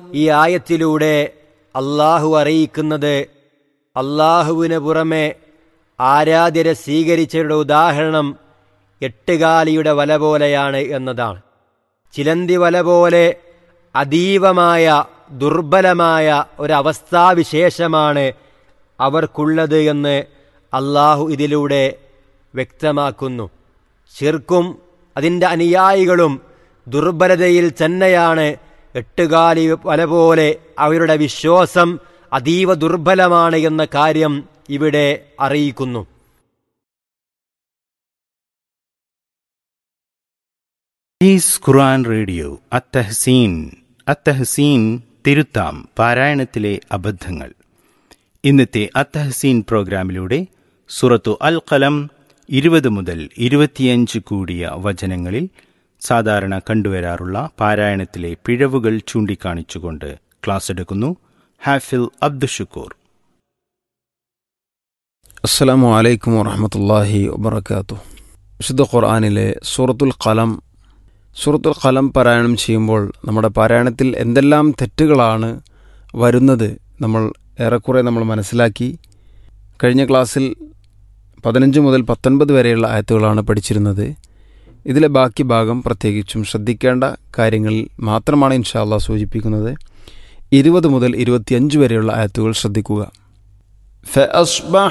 ഈ ആയത്തിലൂടെ അള്ളാഹു അറിയിക്കുന്നത് അള്ളാഹുവിന് പുറമെ ആരാധ്യരെ സ്വീകരിച്ചവരുടെ ഉദാഹരണം എട്ടുകാലിയുടെ വല പോലെയാണ് എന്നതാണ് ചിലന്തി വല പോലെ അതീവമായ ദുർബലമായ ഒരവസ്ഥാവിശേഷമാണ് അവർക്കുള്ളത് എന്ന് അള്ളാഹു ഇതിലൂടെ വ്യക്തമാക്കുന്നു ശിർക്കും അതിൻ്റെ അനുയായികളും ദുർബലതയിൽ തന്നെയാണ് എട്ടുകാലി വല പോലെ അവരുടെ വിശ്വാസം അതീവ ദുർബലമാണ് എന്ന കാര്യം ഇവിടെ അറിയിക്കുന്നു ഈസ് ഖുർആൻ റേഡിയോ അത്തഹസീൻ അത്തഹസീൻ തിരുത്താം പാരായണത്തിലെ അബദ്ധങ്ങൾ ഇന്നത്തെ അത്തഹസീൻ പ്രോഗ്രാമിലൂടെ സുറത്തു അൽ കലം ഇരുപത് മുതൽ ഇരുപത്തിയഞ്ച് കൂടിയ വചനങ്ങളിൽ സാധാരണ കണ്ടുവരാറുള്ള പാരായണത്തിലെ പിഴവുകൾ ചൂണ്ടിക്കാണിച്ചുകൊണ്ട് ക്ലാസ് എടുക്കുന്നു ഹാഫിൽ അബ്ദുഷുക്കൂർ അസ്സലാമു അലൈക്കും വറഹമത്തല്ലാഹി വബർക്കാത്തു വിശുദ്ധ ഖുർആാനിലെ സൂറത്തുൽ ഖലം സൂറത്തുൽ ഖലം പാരായണം ചെയ്യുമ്പോൾ നമ്മുടെ പാരായണത്തിൽ എന്തെല്ലാം തെറ്റുകളാണ് വരുന്നത് നമ്മൾ ഏറെക്കുറെ നമ്മൾ മനസ്സിലാക്കി കഴിഞ്ഞ ക്ലാസ്സിൽ പതിനഞ്ച് മുതൽ പത്തൊൻപത് വരെയുള്ള ആയത്തുകളാണ് പഠിച്ചിരുന്നത് ഇതിലെ ബാക്കി ഭാഗം പ്രത്യേകിച്ചും ശ്രദ്ധിക്കേണ്ട കാര്യങ്ങളിൽ മാത്രമാണ് ഇൻഷാല്ല സൂചിപ്പിക്കുന്നത് ഇരുപത് മുതൽ ഇരുപത്തിയഞ്ച് വരെയുള്ള ആയത്തുകൾ ശ്രദ്ധിക്കുക ഫ